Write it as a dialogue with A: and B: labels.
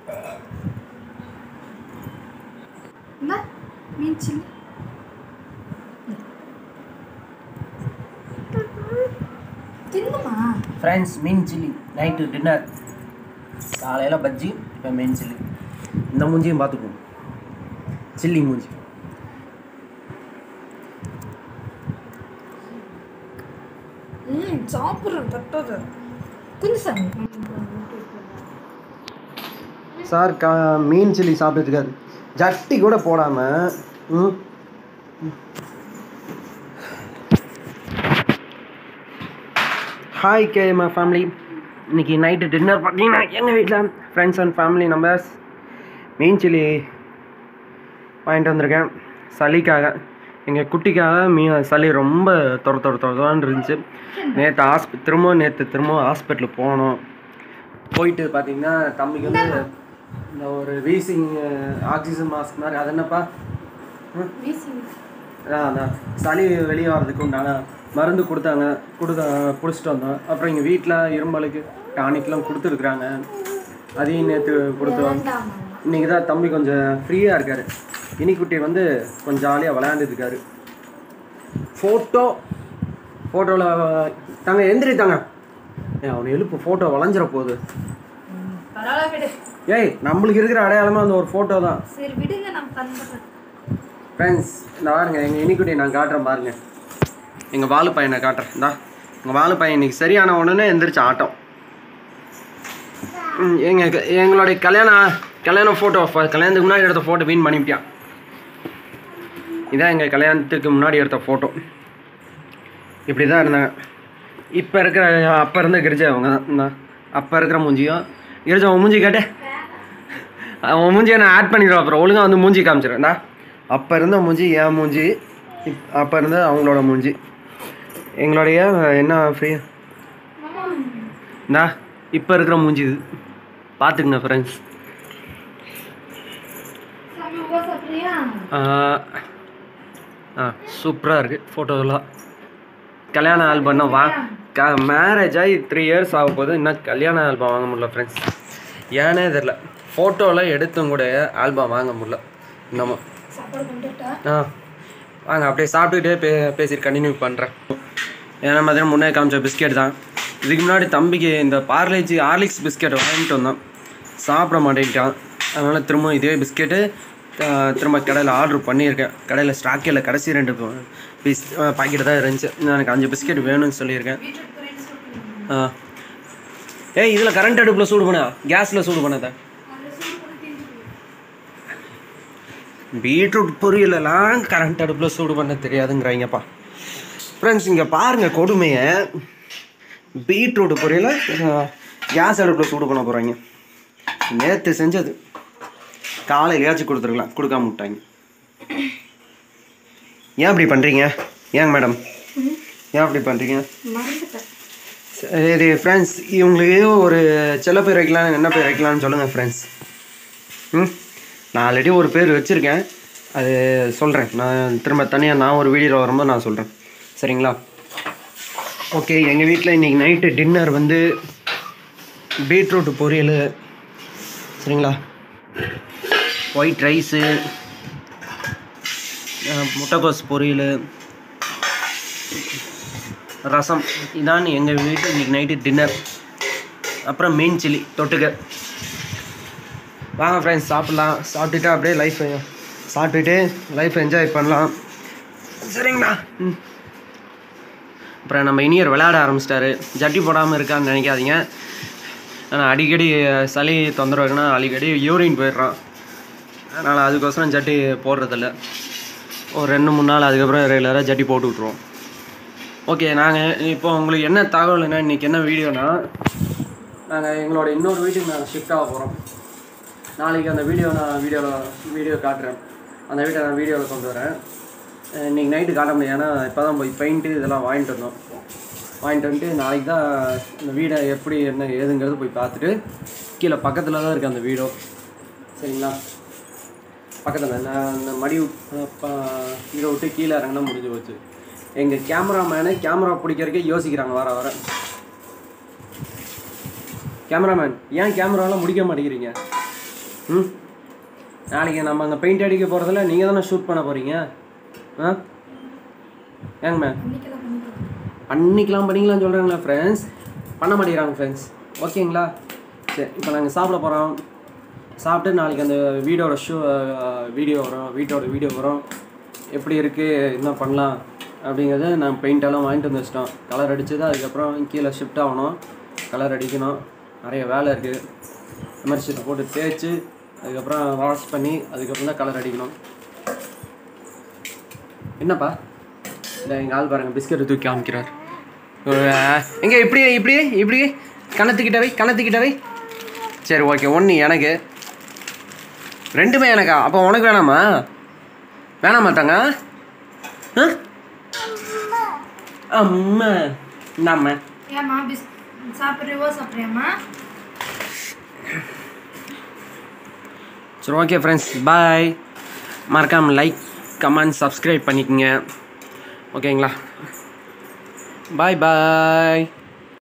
A: என்ன மீன் சில்லி தின்னுமா
B: ஃப்ரெண்ட்ஸ் மீன் சில்லி நைட்டு டின்னர் காலையில் பஜ்ஜி இப்போ மீன் சில்லி இந்த மூஞ்சியும் பார்த்துக்குவோம் சில்லி மூஞ்சி
A: ம் சாப்பிட்றேன் தட்டோத கொஞ்சம் சாமி
B: சார் கா மீன் சில்லி சாப்பிட்டுருக்காரு ஜட்டி கூட போடாமல் ம் ஹாய் கேமா ஃபேமிலி இன்னைக்கு நைட்டு டின்னர் பார்த்தீங்கன்னா எங்கள் வீட்டில் ஃப்ரெண்ட்ஸ் அண்ட் ஃபேமிலி நம்பர்ஸ் மீன் சில்லி வாங்கிட்டு வந்திருக்கேன் சளிக்காக எங்கள் குட்டிக்காக மீ சளி ரொம்ப தொர தொர தொரன்னு இருந்துச்சு நேற்று ஹாஸ்பி திரும்ப நேற்று திரும்ப ஹாஸ்பிட்டலுக்கு போனோம் போயிட்டு பார்த்தீங்கன்னா தம்பிக்கு வந்து இந்த ஒரு வீசிங் ஆக்சிஜன் மாஸ்க் மாதிரி அது என்னப்பா ம்
A: வீசி
B: அதான் அதான் சளி வெளியே வர்றதுக்கு உண்டான மருந்து கொடுத்தாங்க கொடுத்த குடிச்சிட்டு வந்தோம் அப்புறம் எங்கள் வீட்டில் இருமலுக்கு டானிக்லாம் கொடுத்துருக்குறாங்க அதையும் நேற்று கொடுத்தோம்
A: வேண்டாம்
B: இன்னைக்கு தான் தம்பி கொஞ்சம் ஃப்ரீயாக இருக்கார் இனிக்குட்டி வந்து கொஞ்சம் ஜாலியாக விளையாண்டுட்டு இருக்காரு ஃபோட்டோ ஃபோட்டோவில் தாங்க எந்திரி தாங்க ஏ அவனை எழுப்பு ஃபோட்டோ வளைஞ்சிட போகுது
A: ம், பரவாயில்ல விடு
B: ஏய் நம்மளுக்கு இருக்கிற அடையாளமாக அந்த ஒரு ஃபோட்டோ தான்
A: சரி விடுங்க நான் பண்ணுறேன்
B: ஃப்ரெண்ட்ஸ் இந்த பாருங்க எங்கள் இனிக்குட்டியை நான் காட்டுறேன் பாருங்க எங்கள் வாலு பையனை காட்டுறேன் இந்தா எங்கள் வாலு பையன் இன்னைக்கு சரியான உடனே எந்திரிச்சு ஆட்டம் ம், எங்க எங்களுடைய கல்யாண கல்யாண ஃபோட்டோ கல்யாணத்துக்கு முன்னாடி எடுத்த ஃபோட்டோ வீண் பண்ணிவிட்டான் இதான் எங்கள் கல்யாணத்துக்கு முன்னாடி எடுத்த ஃபோட்டோ இப்படி தான் இருந்தாங்க இப்போ இருக்கிற அப்போ இருந்த கிரிஜா அவங்க தான் இந்தா அப்போ இருக்கிற மூஞ்சியும் கிரிஜா உன் மூஞ்சி கேட்டே அவன் மூஞ்சியை நான் ஆட் பண்ணிடுவேன் அப்புறம் ஒழுங்கா வந்து மூஞ்சி காமிச்சிடுறேன்டா அப்போ இருந்த மூஞ்சி என் மூஞ்சி இப் அப்போ இருந்த அவங்களோட மூஞ்சி எங்களுடைய என்ன ஃப்ரீ இந்தா இப்போ இருக்கிற மூஞ்சி இது பார்த்துக்குங்க ஃப்ரெண்ட்ஸ்
A: சாமி உபா சாப்பிட்றியா
B: ஆ சூப்பராக இருக்குது ஃபோட்டோலாம் கல்யாண ஆல்பம்னா வா க மேரேஜ் ஆகி த்ரீ இயர்ஸ் ஆக போது இன்னும் கல்யாண ஆல்பம் வாங்க முடியல ஃப்ரெண்ட்ஸ் ஏனே தெரில ஃபோட்டோலாம் எடுத்தும் கூட ஆல்பம் வாங்க முடியல இன்னமும்
A: சாப்பாடு கொண்டுட்டா
B: ஆ வாங்க அப்படியே சாப்பிட்டுக்கிட்டே பே பேசிட்டு கண்டினியூ பண்ணுறேன் ஏன்னா மாதிரி முன்னே காமிச்ச பிஸ்கெட் தான் இதுக்கு முன்னாடி தம்பிக்கு இந்த பார்லேஜி ஹார்லிக்ஸ் பிஸ்கெட் வாங்கிட்டு வந்தோம் சாப்பிட மாட்டேன்ட்டான் அதனால் திரும்ப இதே பிஸ்கெட்டு திரும்ப கடையில் ஆர்டர் பண்ணியிருக்கேன் கடையில் ஸ்டாக்கே இல்லை கடைசி ரெண்டு பீஸ் பாக்கெட் தான் இருந்துச்சு நான் எனக்கு அஞ்சு பிஸ்கெட் வேணும்னு சொல்லியிருக்கேன்
A: பீட்ரூட் பொரியல் சாப்பிடுங்க
B: ஆ ஏய் இதில் கரண்ட் அடுப்பில் சூடு பண்ணா கேஸில் சூடு பண்ணாத
A: அதில் சூடு பண்ணி தின்னு
B: பீட்ரூட் பொரியலெல்லாம் கரண்ட் அடுப்பில் சூடு பண்ண தெரியாதுங்கிறாங்கப்பா ஃப்ரெண்ட்ஸ் இங்கே பாருங்கள் கொடுமையை பீட்ரூட் பொரியலை கேஸ் அடுப்பில் சூடு பண்ண போகிறாங்க நேற்று செஞ்சது காலையிலையாச்சும் கொடுத்துருக்கலாம் கொடுக்காம விட்டாங்க ஏன் அப்படி பண்ணுறீங்க ஏங்க மேடம் ஏன் அப்படி பண்ணுறீங்க
A: மறந்துட்டேன்
B: சரி ஃப்ரெண்ட்ஸ் இவங்களுக்கு ஒரு செல்ல பேர் வைக்கலாம் என்ன பேர் வைக்கலாம்னு சொல்லுங்கள் ஃப்ரெண்ட்ஸ் ம் நான் ஆல்ரெடி ஒரு பேர் வச்சுருக்கேன் அது சொல்கிறேன் நான் திரும்ப தனியாக நான் ஒரு வீடியோவில் வரும்போது நான் சொல்கிறேன் சரிங்களா ஓகே எங்கள் வீட்டில் இன்றைக்கி நைட்டு டின்னர் வந்து பீட்ரூட் பொரியல் சரிங்களா ஒயிட் ரைஸு முட்டைக்கோஸ் பொரியல் ரசம் இதான் எங்கள் வீட்டு இன்னைக்கு நைட்டு டின்னர் அப்புறம் மீன் சில்லி தொட்டுக்க வாங்க ஃப்ரெண்ட்ஸ் சாப்பிட்லாம் சாப்பிட்டுட்டு அப்படியே லைஃப் சாப்பிட்டுட்டு லைஃப் என்ஜாய் பண்ணலாம் சரிங்களா ம் அப்புறம் நம்ம இனியர் விளையாட ஆரம்பிச்சிட்டாரு ஜட்டி போடாமல் இருக்கான்னு நினைக்காதீங்க ஆனால் அடிக்கடி சளி தொந்தரவு இருக்குன்னா அடிக்கடி யூரின் போயிடுறான் அதனால் அதுக்கோசரம் ஜட்டி போடுறதில்ல ஒரு ரெண்டு மூணு நாள் அதுக்கப்புறம் ரெகுலராக ஜட்டி போட்டு விட்ருவோம் ஓகே நாங்கள் இப்போ உங்களுக்கு என்ன தகவல்னா இன்றைக்கி என்ன வீடியோனா நாங்கள் எங்களோட இன்னொரு வீட்டுக்கு நாங்கள் ஷிஃப்ட் ஆக போகிறோம் நாளைக்கு அந்த வீடியோ நான் வீடியோவில் வீடியோ காட்டுறேன் அந்த வீட்டை நான் வீடியோவில் கொண்டு வரேன் அஹ் இன்னைக்கு நைட்டு காட்ட முடியாது ஏன்னா இப்போ தான் போய் பெயிண்ட்டு இதெல்லாம் வாங்கிட்டு வந்தோம் வாங்கிட்டு வந்துட்டு நாளைக்கு தான் இந்த வீடை எப்படி என்ன ஏதுங்கிறது போய் பார்த்துட்டு கீழே பக்கத்தில் தான் இருக்குது அந்த வீடோ சரிங்களா பக்கத்தில் நான் அந்த மடி விட்- ப- இதை விட்டு கீழே இறங்கினா முடிஞ்சு போச்சு எங்கள் கேமராமேனு கேமரா பிடிக்கிறதுக்கே யோசிக்கிறாங்க வர வர கேமராமேன் ஏன் கேமராலாம் முடிக்க மாட்டேங்கிறீங்க ம் நாளைக்கு நம்ம அங்கே பெயிண்ட் அடிக்க போகிறதுல நீங்கள் தானே ஷூட் பண்ண போகிறீங்க ஆ ஏங்க மேம்
A: பண்ணிக்கலாம் பண்ணிக்கலாம்
B: பண்ணிக்கலாம் பண்ணிக்கலாம்னு சொல்கிறாங்களா ஃப்ரெண்ட்ஸ் பண்ண மாட்டேங்கிறாங்க ஃப்ரெண்ட்ஸ் ஓகேங்களா சரி இப்போ நாங்கள் சாப்பிட போகிறோம் சாப்பிட்டு நாளைக்கு அந்த வீடியோட ஷூ வீடியோ வரும் வீட்டோட வீடியோ வரும் எப்படி இருக்குது என்ன பண்ணலாம் அப்படிங்கிறது நான் பெயிண்டெல்லாம் வாங்கிட்டு வந்து வச்சிட்டோம் கலர் அடிச்சது அதுக்கப்புறம் கீழே ஷிஃப்ட் ஆகணும் கலர் அடிக்கணும் நிறைய வேலை இருக்குது எமர்ஷீட் போட்டு தேய்ச்சி அதுக்கப்புறம் வாஷ் பண்ணி அதுக்கப்புறம் தான் கலர் அடிக்கணும் என்னப்பா இல்லை எங்கள் ஆள் பாருங்க பிஸ்கெட்டை தூக்கி காமிக்கிறார் எங்கே இப்படி இப்படி இப்படி கணத்துக்கிட்ட வை கணத்துக்கிட்ட வை சரி ஓகே ஒன்று எனக்கு ரெண்டுமே எனக்கா அப்போ உனக்கு வேணாமா வேணாம் மாட்டாங்க அம்மா இந்தாம்மா
A: ஏம்மா பிஸ் சாப்பிட்றியோ சாப்பிட்றியாம்மா
B: சரி ஓகே ஃப்ரெண்ட்ஸ் பாய் மறக்காம லைக் கமெண்ட் சப்ஸ்கிரைப் பண்ணிக்கோங்க ஓகேங்களா பாய் பாய்